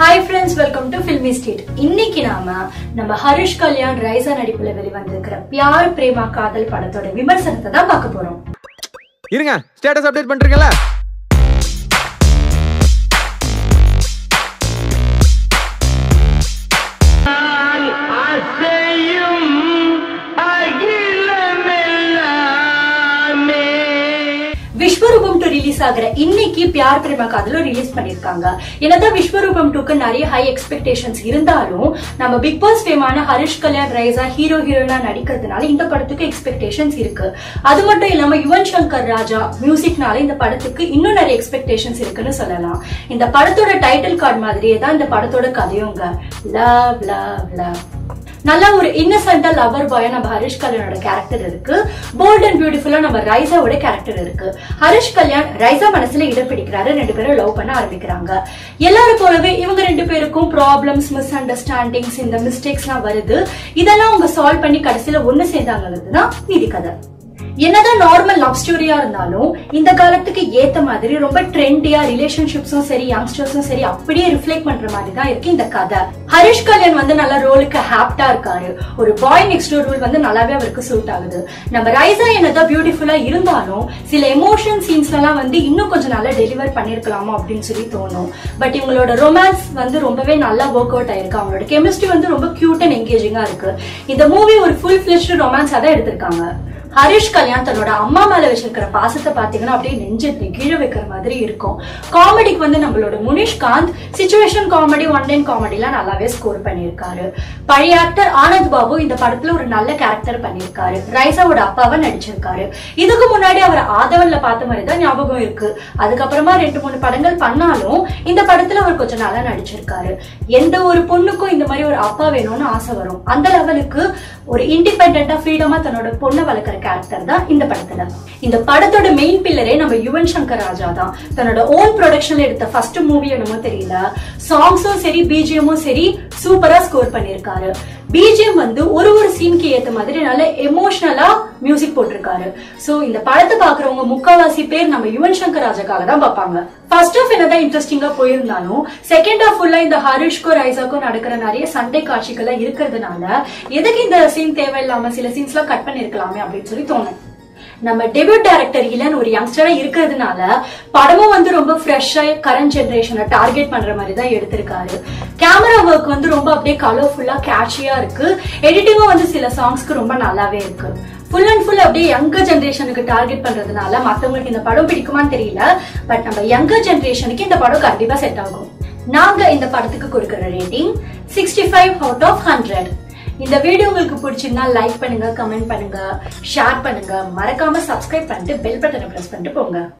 hi friends welcome to Filmy Street இன்னைக்கு நாம நம்ம ஹரிஷ் கல்யாண் ரைசா நடிப்புல வெளிவந்திருக்கிற பியார் பிரேமா காதல் படத்தோட விமர்சனத்தை தான் பார்க்க போறோம் இருங்க ஸ்டேட்டஸ் அப்டேட் பண்றீங்கல்ல அசையும் அகிலமெல்லாமே விஸ்வரூபம் டூ ரிலீஸ் ஆகுற இன்னைக்கு பியார் பிரேமா காதலும் ரிலீஸ் பண்ணிருக்காங்க என்னதான் விஸ்வரூபம் டூக்கு நிறைய ஹை எக்ஸ்பெக்டேஷன்ஸ் இருந்தாலும் நம்ம பிக் பாஸ் ஃபேமான ஹரிஷ் கல்யாண் ரைசா ஹீரோ ஹீரோனா நடிக்கிறதுனால இந்த படத்துக்கு எக்ஸ்பெக்டேஷன்ஸ் இருக்கு அது மட்டும் இல்லாம யுவன் சங்கர் ராஜா மியூசிக்னால இந்த படத்துக்கு இன்னும் நிறைய எக்ஸ்பெக்டேஷன்ஸ் இருக்குன்னு சொல்லலாம் இந்த படத்தோட டைட்டில் கார்டு மாதிரியே தான் இந்த படத்தோட கதையுங்க லவ் லவ் லவ் நல்ல ஒரு இன்னசென்டா லவர் பாயா நம்ம ஹரிஷ் கல்யாணோட கேரக்டர் இருக்கு போல்ட் அண்ட் பியூட்டிஃபுல்லா நம்ம ரைசாவோட கேரக்டர் இருக்கு ஹரிஷ் கல்யாண் ரைசா மனசுல இடம் பிடிக்கிறாரு ரெண்டு பேரும் லவ் பண்ண ஆரம்பிக்கிறாங்க எல்லாரும் போலவே இவங்க ரெண்டு பேருக்கும் ப்ராப்ளம்ஸ் மிஸ் அண்டர்ஸ்டாண்டிங்ஸ் இந்த மிஸ்டேக்ஸ்லாம் வருது இதெல்லாம் அவங்க சால்வ் பண்ணி கடைசியில ஒண்ணு சேர்ந்தாங்கிறது தான் மீதி கதை என்னதான் நார்மல் லவ் ஸ்டோரியா இருந்தாலும் இந்த காலத்துக்கு ஏத்த மாதிரி ரொம்ப ட்ரெண்டியா ரிலேஷன்ஷிப்ஸும் சரி யங்ஸ்டர்ஸும் சரி அப்படியே ரிஃப்ளெக்ட் பண்ற மாதிரி தான் இருக்கு இந்த கதை ஹரிஷ் கல்யாண் வந்து நல்ல ரோலுக்கு ஹாப்டா இருக்காரு ஒரு பாய் நெக்ஸ்ட் ரோல் வந்து நல்லாவே அவருக்கு சூட் ஆகுது நம்ம ரைசா என்னதான் பியூட்டிஃபுல்லா இருந்தாலும் சில எமோஷன் சீன்ஸ்ல எல்லாம் வந்து இன்னும் கொஞ்சம் நல்லா டெலிவர் பண்ணிருக்கலாமோ அப்படின்னு சொல்லி தோணும் பட் இவங்களோட ரொமான்ஸ் வந்து ரொம்பவே நல்லா ஒர்க் அவுட் ஆயிருக்கு அவங்களோட கெமிஸ்ட்ரி வந்து ரொம்ப கியூட் அண்ட் என்கேஜிங்கா இருக்கு இந்த மூவி ஒரு ஃபுல் ஃபிளெஷ்டு ரொமான்ஸா தான் எடுத்திருக்காங்க ஹரிஷ் கல்யாண் தன்னோட அம்மா மேல வச்சிருக்கிற பாசத்தை பாத்தீங்கன்னா அப்படியே நெஞ்சு கீழே வைக்கிற மாதிரி இருக்கும் காமெடிக்கு வந்து நம்மளோட Munishkanth situation comedy one line comedy எல்லாம் நல்லாவே ஸ்கோர் பண்ணியிருக்காரு பழைய ஆக்டர் ஆனந்த் பாபு இந்த படத்துல ஒரு நல்ல கேரக்டர் பண்ணியிருக்காரு ரைசாவோட அப்பாவை நடிச்சிருக்காரு இதுக்கு முன்னாடி அவர் ஆதவன்ல பார்த்த மாதிரி தான் ஞாபகம் இருக்கு அதுக்கப்புறமா ரெண்டு மூணு படங்கள் பண்ணாலும் இந்த படத்துல அவர் கொஞ்சம் நல்லா நடிச்சிருக்காரு எந்த ஒரு பொண்ணுக்கும் இந்த மாதிரி ஒரு அப்பா வேணும்னு ஆசை வரும் அந்த லெவலுக்கு ஒரு இண்டிபெண்டா ஃப்ரீடமா தன்னோட பொண்ணை வளர்க்குற கேரக்டர் தான் இந்த படத்துல இந்த படத்தோட மெயின் பில்லரே நம்ம யுவன் சங்கர் ராஜா தான் தன்னோட ஓன் ப்ரொடக்ஷன்ல எடுத்த ஃபர்ஸ்ட் மூவி என்னமோ தெரியல சாங்ஸும் சரி பிஜிஎமும் சரி சூப்பரா ஸ்கோர் பண்ணிருக்காரு பிஜிஎம் வந்து ஒரு ஒரு சீனுக்கு ஏத்த மாதிரி நல்ல எமோஷனலா மியூசிக் போட்டிருக்காரு சோ இந்த படத்தை பாக்குறவங்க முக்காவாசி பேர் நம்ம யுவன் சங்கர் ராஜாக்காக தான் பார்ப்பாங்க ஃபர்ஸ்ட் ஆஃப் என்னதான் இன்ட்ரெஸ்டிங்கா போயிருந்தாலும் செகண்ட் ஆஃப் ஃபுல்லா இந்த ஹரிஷ்கோ ரைசாக்கோ நடக்கிற நிறைய சண்டை காட்சிகள் இருக்கிறதுனால எதுக்கு இந்த சீன் தேவையில்லாம சில சீன்ஸ் எல்லாம் கட் பண்ணிருக்கலாமே அப்படின்னு சொல்லி தோணும் நம்ம டெபியூட் டைரக்டர் இளன் ஒரு யங்ஸ்டரா இருக்கிறதுனால படமும் வந்து ரொம்ப ஃப்ரெஷ்ஷா கரண்ட் ஜெனரேஷனை டார்கெட் பண்ற மாதிரி தான் எடுத்திருக்காரு கேமரா ஒர்க் வந்து ரொம்ப அப்படியே கலர்ஃபுல்லா கேட்சியா இருக்கு எடிட்டிங்கும் வந்து சில சாங்ஸ்க்கு ரொம்ப நல்லாவே இருக்கு ஃபுல் அண்ட் ஃபுல் அப்படியே யங்கர் ஜென்ரேஷனுக்கு டார்கெட் பண்றதுனால மத்தவங்களுக்கு இந்த படம் பிடிக்குமான்னு தெரியல பட் நம்ம யங்கர் ஜென்ரேஷனுக்கு இந்த படம் கண்டிப்பா செட் ஆகும் நாங்க இந்த படத்துக்கு கொடுக்குற rating sixty five out of hundred இந்த வீடியோ உங்களுக்கு பிடிச்சிருந்தா லைக் பண்ணுங்க கமெண்ட் பண்ணுங்க ஷேர் பண்ணுங்க மறக்காம சப்ஸ்கிரைப் பண்ணிட்டு பெல் பட்டனை பிரஸ் பண்ணிட்டு போங்க